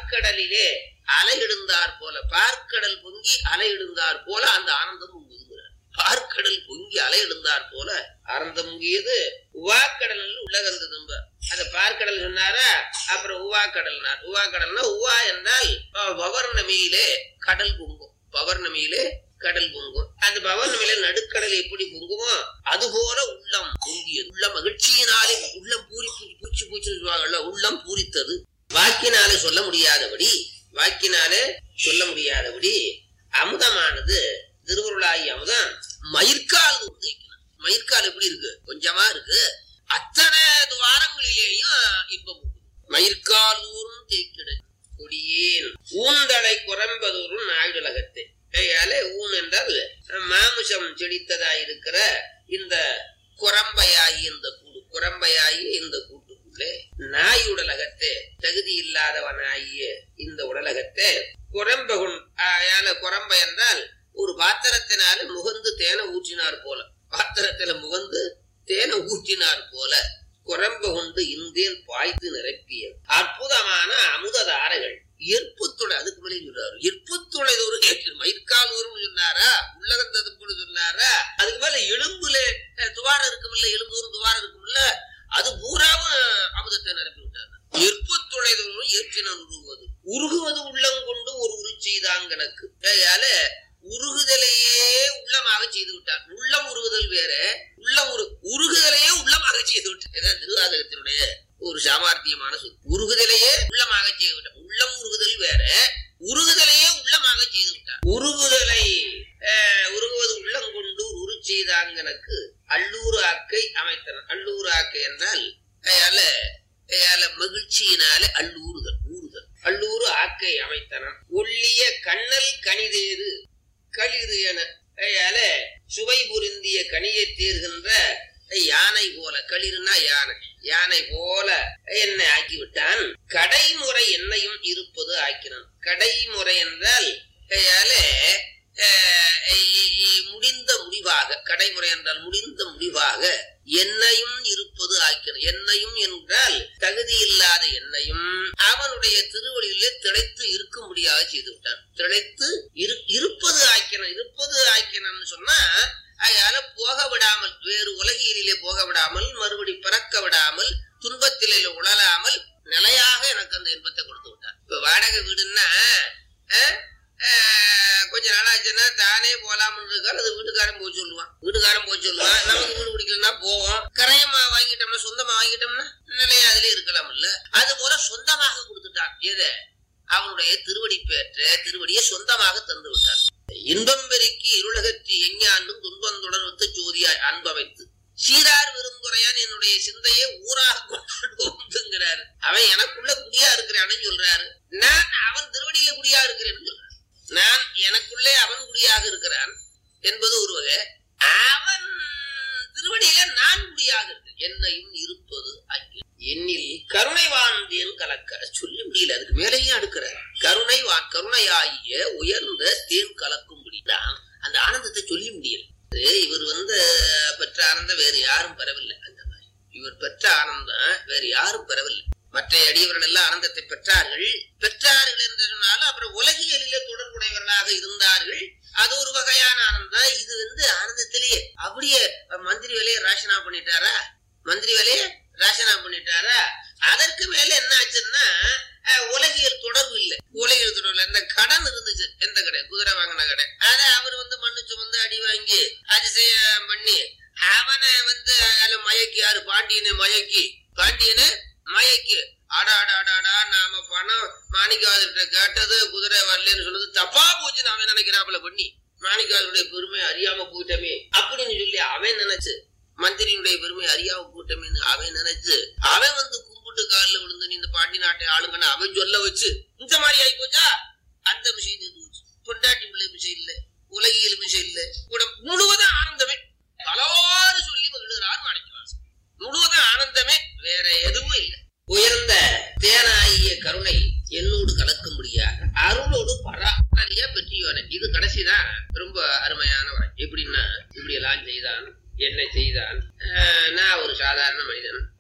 பார்க்கடலிலே அலையிடுந்தார் போல பார்க்கடல் பொங்கி அலையிடுந்தார் போல அந்த ஆனந்தம் பொங்குகிறார் பார்க்கடல் பொங்கி அலையிடுந்தார் போல ஆனந்தம் பொங்கியது உவாக்கடல் உள்ளகந்த தும்ப அந்த பார்க்கடல் சொன்னாரா அப்புறம் உவாக்கடல்னார் உவாக்கடல்னா உவா என்றால் அஹ், பௌர்ணமியிலே கடல் பொங்கும் பௌர்ணமியிலே கடல் பொங்கும் அந்த பௌர்ணமியில நடுக்கடல் எப்படி பொங்குமோ அது போல உள்ளம் பொங்கியது உள்ள மகிழ்ச்சியினாலே உள்ளம் பூரி பூச்சி பூச்சி பூச்சி சொல்லுவாங்கல்ல உள்ளம் பூரித்தது வாக்கினாலே சொல்ல முடியாதபடி வாக்கினாலே சொல்ல முடியாதபடி அமுதமானது திருவருளாகி அமுதம் மயிர்கால் உதைக்கணும் மயிர்கால் எப்படி இருக்கு கொஞ்சமா இருக்கு அத்தனை துவாரங்களிலேயும் இன்பம் உண்டு. மயிர்கால் ஊரும் தேய்க்கிட கொடியேன் ஊந்தலை குரம்பதூரும் நாயுடலகத்தை கையாலே ஊன் என்றால் மாமிசம் செடித்ததாயிருக்கிற இந்த குரம்பையாகி இந்த கூடு குரம்பையாகி இந்த கூட்டுக்குள்ளே நாய் உடலகத்தே தகுதி இல்லாதவனாகிய இந்த உடலகத்தே குரம்பகுன் ஆயால குரம்பை என்றால் ஒரு பாத்திரத்தினால முகந்து தேனை ஊற்றினார் போல பாத்திரத்துல முகந்து தேனை ஊற்றினார் போல குரம்ப கொண்டு இந்தேன் பாய்த்து நிரப்பிய அற்புதமான அமுததாரைகள் எற்புத்துளை அதுக்கு மேலே சொல்றாரு எற்புத்துளை ஒரு கேட்டு மயிர்கால் ஊரும் சொன்னாரா உள்ளகந்தது கூட சொன்னாரா அதுக்கு மேல எலும்புல அஹ், துவாரம் இருக்குமில்ல எலும்பூரும் துவாரம் இருக்குமில்ல அது பூராவும் அமுதத்தை நிரப்பி விட்டார் எற்புத்துளை தோறும் ஏற்றினன் உருகுவது உருகுவது உள்ளங்கொண்டு ஒரு உரு செய்தாங்க எனக்கு அதனால உருகுதலையே உள்ளமாக செய்து விட்டார் உள்ளம் உருகுதல் வேற உள்ளம் உரு உருகுதலையே உள்ளமாக செய்து விட்டார் இதான் திருவாதகத்தினுடைய ஒரு சாமர்த்தியமான சொல் உருகுதலையே உள்ளமாக செய்து விட்டார் உள்ளம் உருகுதல் வேற உருகுதலையே உள்ளமாக செய்து விட்டார் உருகுதலை அஹ், உருகுவது உள்ளம் கொண்டு உரு செய்தாங்கனக்கு அல்லூர் ஆக்கை அமைத்தனர் அல்லூர் ஆக்கை என்றால் அயால அயால மகிழ்ச்சியினாலே அல்லூறுதல் ஊறுதல் அல்லூர் ஆக்கை அமைத்தனர் ஒள்ளிய கண்ணல் கனிதேது களிறு என அயால சுவை புரிந்திய கனியை தேர்கின்ற யானை போல களிறுனா யானை யானை போல என்னை ஆக்கிவிட்டான் கடைமுறை என்னையும் இருப்பது ஆக்கினான் கடைமுறை என்றால் அயால அஹ், இ- இ- முடிந்த முடிவாக கடைமுறை என்றால் முடிந்த முடிவாக என்னையும் இருப்பது ஆக்கின என்னையும் என்றால் தகுதி இல்லாத என்னையும் அவனுடைய திருவடியிலே திளைத்து இருக்கும்படியாக செய்து விட்டான் திளைத்து இரு- இருப்பது ஆக்கின இருப்பது ஆக்கினன்னு சொன்னா அதனால போக விடாமல் வேறு உலகியலிலே போக விடாமல் மறுபடி பிறக்க விடாமல் துன்பத்திலே உழலாமல் நிலையாக எனக்கு அந்த இன்பத்தை கொடுத்து விட்டான் இப்ப வாடகை வீடுன்னா அஹ், அஹ், கொஞ்ச நாள் ஆச்சுன்னா தானே போலாம்னு இருக்காரு அது வீட்டுக்காரன் போய் சொல்லுவான் வீட்டுக்காரன் போய் சொல்லுவான் நமக்கு வீடு பிடிக்கலன்னா போவோம் கரையமா வாங்கிட்டோம்னா சொந்தமா வாங்கிட்டோம்னா நிலையா அதுல இருக்கலாம் இல்ல அது போல சொந்தமாக கொடுத்துட்டான் எதை அவனுடைய திருவடி பெற்ற திருவடியை சொந்தமாக தந்து விட்டார் இன்பம் பெருக்கி இருளகற்றி எஞ்ஞாண்டும் துன்பம் தொடர்வத்து ஜோதியாய் அன்பமைத்து சீரார் விருந்துரையான் என்னுடைய சிந்தையை ஊராக கொண்டுங்கிறாரு அவன் எனக்குள்ள குடியா இருக்கிறான்னு சொல்றாரு நான் அவன் திருவடியில குடியா இருக்கிறேன்னு சொல்றான் நான் எனக்குள்ளே அவன் குடியாக இருக்கிறான் என்பது ஒரு வகை அவன் திருவடியில நான் குடியாக இருக்கிறேன் என்னையும் இருப்பது ஐக்கியம் என்னில் கருணை வாழ்ந்தேன் கலக்க சொல்ல முடியல அதுக்கு மேலேயும் அடுக்கிற கருணை வா கருணையாகிய உயர்ந்த தேன் கலக்கும்படி தான் அந்த ஆனந்தத்தை சொல்லி முடியல இது இவர் வந்து பெற்ற ஆனந்தம் வேறு யாரும் பெறவில்லை அந்த மாதிரி இவர் பெற்ற ஆனந்தம் வேறு யாரும் பெறவில்லை மற்ற அடியவர்கள் எல்லாம் ஆனந்தத்தை பெற்றார்கள் பெற்றார்கள் என்று சொன்னாலும் அப்புறம் உலகியலிலே தொடர்புடையவர்களாக இருந்தார்கள் அது ஒரு வகையான ஆனந்தம் இது வந்து ஆனந்தத்திலேயே அப்படியே மந்திரி வேலையை ராசனா பண்ணிட்டாரா மந்திரி வேலையை ராசனா பண்ணிட்டாரா அதற்கு மேல என்ன ஆச்சுன்னா அஹ், உலகியல் தொடர்பு இல்லை உலகியல் தொடர்பு இல்லை இந்த கடன் இருந்துச்சு எந்த கடை குதிரை வாங்கின கடை அதை அவர் வந்து மண்ணு சுமந்து அடி வாங்கி அதிசயம் பண்ணி அவனை வந்து அதுல மயக்கி யாரு பாண்டியனை மயக்கி பாண்டியனை மயக்கி அடா அடா அடா அடா நாம பணம் மாணிக்கவாதிட்ட கேட்டது குதிரை வரலன்னு சொன்னது தப்பா போச்சுன்னு அவன் நினைக்கிறாப்புல பண்ணி மாணிக்கவாதருடைய பெருமை அறியாம போயிட்டமே அப்படின்னு சொல்லி அவன் நினைச்சு மந்திரியினுடைய பெருமை அறியாம போயிட்டமேன்னு அவன் நினைச்சு அவன் வந்து கும்பிட்டு காலில் விழுந்து நீ இந்த பாண்டி நாட்டை ஆளுங்கன்னு அவன் சொல்ல வச்சு இந்த மாதிரி ஆகி போச்சா அந்த விஷயம் இது போச்சு பொண்டாட்டி பிள்ளை விஷயம் இல்ல உலகியல் விஷயம் இல்ல கூட முழுவதும் ஆனந்தமே பலவாறு சொல்லி மகிழ்கிறார் மாணிக்கவாசன் முழுவதும் ஆனந்தமே வேற எதுவும் இல்லை உயர்ந்த தேனாகிய கருணை என்னோடு கலக்கும்படியாக அருளோடு பராமரியா பெற்றியோனே இது கடைசிதான் ரொம்ப அருமையான வரை எப்படின்னா இப்படி எல்லாம் செய்தான் என்ன செய்தான் ஆஹ் நான் ஒரு சாதாரண மனிதன்